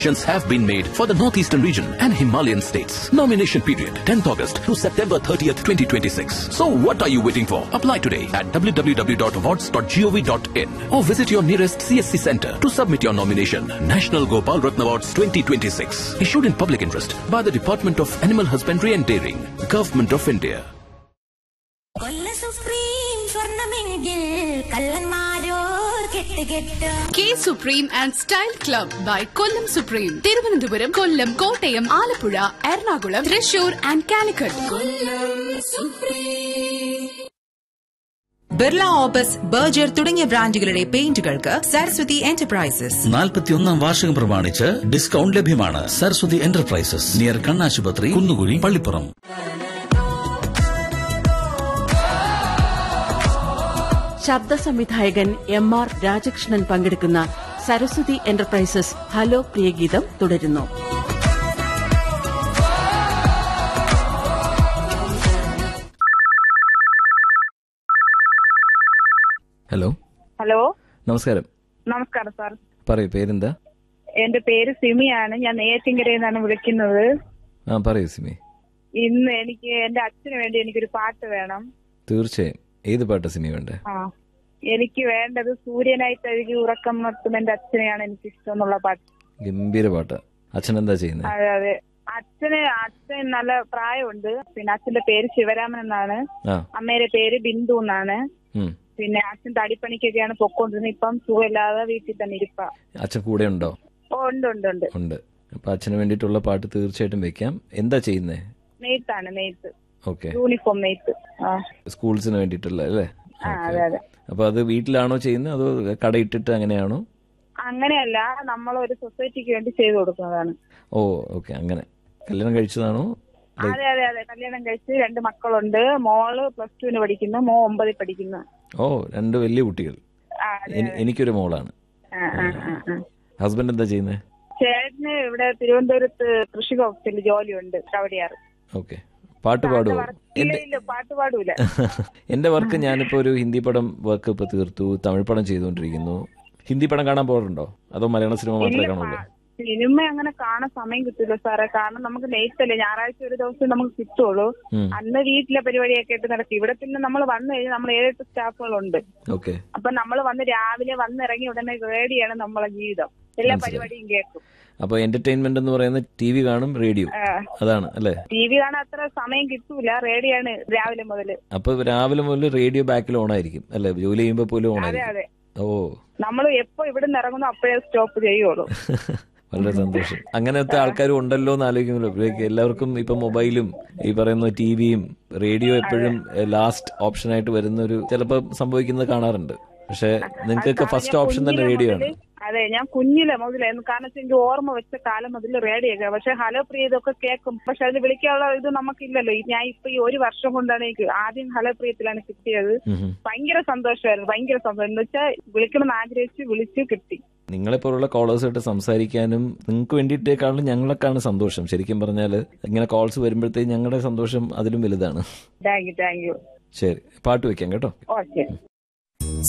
Nominations have been made for the Northeastern region and Himalayan states. Nomination period 10th August to September 30th, 2026. So what are you waiting for? Apply today at www.awards.gov.in or visit your nearest CSC center to submit your nomination. National Gopal Ratna Awards 2026. Issued in public interest by the Department of Animal Husbandry and Dairying, Government of India. കൊല്ല Supreme സ്വർണമെങ്കിൽ കള്ളന്മാരോർ കെട്ട് കെട്ട് കെ Supreme and Style Club by Kollam Supreme Thiruvananthapuram Kollam Kottayam Alappuzha Ernakulam Thrissur and Calicut Birla Opus Berger തുടങ്ങിയ ബ്രാൻഡുകളുടെ പെയിന്റുകൾക്ക് Saraswati enterprises നാൽപ്പത്തിയൊന്നാം വാർഷികം പ്രമാണിച്ച് ഡിസ്കൗണ്ട് ലഭ്യമാണ് സരസ്വതി എന്റർപ്രൈസസ് നിയർ കണ്ണാശുപത്രി കുന്നുകുഴി പള്ളിപ്പുറം ശബ്ദ സംവിധായകൻ എം ആർ രാജകൃഷ്ണൻ പങ്കെടുക്കുന്ന സരസ്വതി എന്റർപ്രൈസസ് ഹലോ പ്രിയഗീതം തുടരുന്നു ഹലോ ഹലോ നമസ്കാരം നമസ്കാരം സാർ പറയൂ പേരെന്താ എന്റെ പേര് സിമിയാണ് ഞാൻ നെയ്യാറ്റിങ്കരയിൽ നിന്നാണ് വിളിക്കുന്നത് ആ പറയൂ സിമി ഇന്ന് എനിക്ക് എന്റെ അച്ഛന് വേണ്ടി എനിക്കൊരു പാട്ട് വേണം തീർച്ചയായും ഏത് പാട്ടാ സിമി വേണ്ടേ ആ എനിക്ക് വേണ്ടത് സൂര്യനായി തഴുകി ഉറക്കം നിർത്തുന്ന എന്റെ അച്ഛനെയാണ് എനിക്ക് ഇഷ്ടം എന്നുള്ള പാട്ട് ഗംഭീര പാട്ടാ അച്ഛൻ എന്താ ചെയ്യുന്നത് അതെ അതെ അച്ഛന് അച്ഛൻ നല്ല പ്രായമുണ്ട് പിന്നെ അച്ഛന്റെ പേര് ശിവരാമൻ എന്നാണ് ആ അമ്മയുടെ പേര് ബിന്ദു എന്നാണ് ഉം. പിന്നെ അച്ഛൻ തടിപ്പണിക്കൊക്കെയാണ് പൊക്കോണ്ടിരുന്നത് ഇപ്പം സുഖമില്ലാതെ വീട്ടിൽ തന്നെ ഇരിപ്പ അച്ഛൻ കൂടെ ഉണ്ടോ ഓ ഉണ്ട് ഉണ്ട് ഉണ്ട് ഉണ്ട് അപ്പൊ അച്ഛന് വേണ്ടിയിട്ടുള്ള പാട്ട് തീർച്ചയായിട്ടും വെക്കാം എന്താ ചെയ്യുന്നേ നെയ്ത്താണ് നെയ്ത്ത് ഓക്കെ യൂണിഫോം നെയ്ത്ത് ആ സ്കൂൾസിന് വേണ്ടിയിട്ടുള്ള അല്ലേ ആ, Okay. അതെ അതെ അപ്പൊ അത് വീട്ടിലാണോ ചെയ്യുന്നത് അതോ കടയിട്ടിട്ട് അങ്ങനെയാണോ അങ്ങനെയല്ല നമ്മൾ ഒരു സൊസൈറ്റിക്ക് വേണ്ടി ചെയ്തു കൊടുക്കുന്നതാണ് ഓ ഓക്കെ അങ്ങനെ കല്യാണം കഴിച്ചതാണോ Like- അതെ അതെ അതെ കല്യാണം കഴിച്ച് രണ്ട് മക്കളുണ്ട് മോള് പ്ലസ് ടുവിന് പഠിക്കുന്നു മോ ഒമ്പതിൽ പഠിക്കുന്നു ഓ രണ്ട് വലിയ കുട്ടികൾ ആ, അതെ, എനി- അതെ. എനിക്കൊരു മോളാണ് ആ, ആ, ആ, ആ. ഹസ്ബൻഡ് എന്താ ചെയ്യുന്നത് ചേട്ടന് ഇവിടെ തിരുവനന്തപുരത്ത് കൃഷി വകുപ്പിൽ ജോലിയുണ്ട് കവടിയാറ് ഓക്കെ പാട്ട് പാടുവോ വർക്ക് എന്റെ ഇല്ല പാട്ട് പാടൂല എന്റെ വർക്ക് ഞാനിപ്പോ ഒരു ഹിന്ദി പടം വർക്ക് ഇപ്പൊ തീർത്തു തമിഴ് പടം ചെയ്തുകൊണ്ടിരിക്കുന്നു ഹിന്ദി പടം കാണാൻ പോകാറുണ്ടോ അതോ മലയാള സിനിമ മാത്രമേ ഇല്ല, കാണുള്ളൂ പാ- സിനിമ അങ്ങനെ കാണാൻ സമയം കിട്ടില്ല സാറേ കാരണം നമുക്ക് നെയ്ത്തല്ലേ ഞായറാഴ്ച ഒരു ദിവസം നമുക്ക് കിട്ടുള്ളൂ ഉം. അന്ന് വീട്ടിലെ പരിപാടിയൊക്കെ ആയിട്ട് നടക്കും ഇവിടെ പിന്നെ നമ്മൾ വന്നു കഴിഞ്ഞാൽ നമ്മൾ ഏഴെട്ട് സ്റ്റാഫുകളുണ്ട് ഓക്കെ അപ്പൊ നമ്മൾ വന്ന് രാവിലെ വന്നിറങ്ങി ഉടനെ റേഡിയാണ് നമ്മളെ ജീവിതം എല്ലാ മനസ്സിലായി. പരിപാടിയും കേൾക്കും അപ്പൊ എന്റർടൈൻമെന്റ് എന്ന് പറയുന്നത് ടി വി കാണും റേഡിയോ അതാണ് അല്ലേ ടി വി കാണാൻ അത്ര സമയം കിട്ടൂല റേഡിയാണ് രാവിലെ മുതല് അപ്പൊ രാവിലെ മുതൽ റേഡിയോ ബാക്കിൽ ഓൺ ആയിരിക്കും അല്ലെ ജോലി ചെയ്യുമ്പോ പോലും ഓൺ അതെ ആയിരിക്കും അതെ ഓ നമ്മൾ എപ്പോ ഇവിടെ നിന്ന് ഇറങ്ങുന്നു അപ്പോഴേ സ്റ്റോപ്പ് ചെയ്യുള്ളൂ വളരെ സന്തോഷം അങ്ങനത്തെ ആൾക്കാരും ഉണ്ടല്ലോ എന്ന് ആലോചിക്കുമല്ലോ ഇപ്പോഴേക്ക് എല്ലാവർക്കും ഇപ്പൊ മൊബൈലും ഈ പറയുന്ന ടിവിയും റേഡിയോ എപ്പോഴും ലാസ്റ്റ് ഓപ്ഷൻ ആയിട്ട് വരുന്ന ഒരു ചിലപ്പോ സംഭവിക്കുന്നത് കാണാറുണ്ട് പക്ഷെ നിങ്ങൾക്കൊക്കെ ഫസ്റ്റ് ഓപ്ഷൻ തന്നെ റേഡിയോ ആണ് അതെ ഞാൻ കുഞ്ഞിലെ മുതലായിരുന്നു കാരണം വെച്ചാൽ എനിക്ക് ഓർമ്മ വെച്ച കാലം മുതൽ റേഡിയോ ഒക്കെ പക്ഷെ ഹലോ പ്രിയ ഇതൊക്കെ കേൾക്കും പക്ഷെ അതിൽ വിളിക്കാനുള്ള ഇത് നമുക്കില്ലല്ലോ ഈ ഞാൻ ഇപ്പൊ ഈ ഒരു വർഷം കൊണ്ടാണ് എനിക്ക് ആദ്യം ഹലോ പ്രിയത്തിലാണ് കിട്ടിയത് ഉം. ഭയങ്കര സന്തോഷമായിരുന്നു ഭയങ്കര സന്തോഷം എന്ന് വെച്ചാൽ വിളിക്കണമെന്ന് ആഗ്രഹിച്ച് വിളിച്ച് കിട്ടി നിങ്ങളെപ്പോലുള്ള കോളേഴ്സായിട്ട് സംസാരിക്കാനും നിങ്ങൾക്ക് വേണ്ടിയിട്ടേക്കാളും ഞങ്ങളൊക്കെയാണ് സന്തോഷം ശരിക്കും പറഞ്ഞാൽ ഇങ്ങനെ കോൾസ് വരുമ്പോഴത്തേക്ക് ഞങ്ങളുടെ സന്തോഷം അതിലും വലുതാണ് താങ്ക് യു താങ്ക് യു ശരി പാട്ട് വെക്കാം കേട്ടോ ഓക്കെ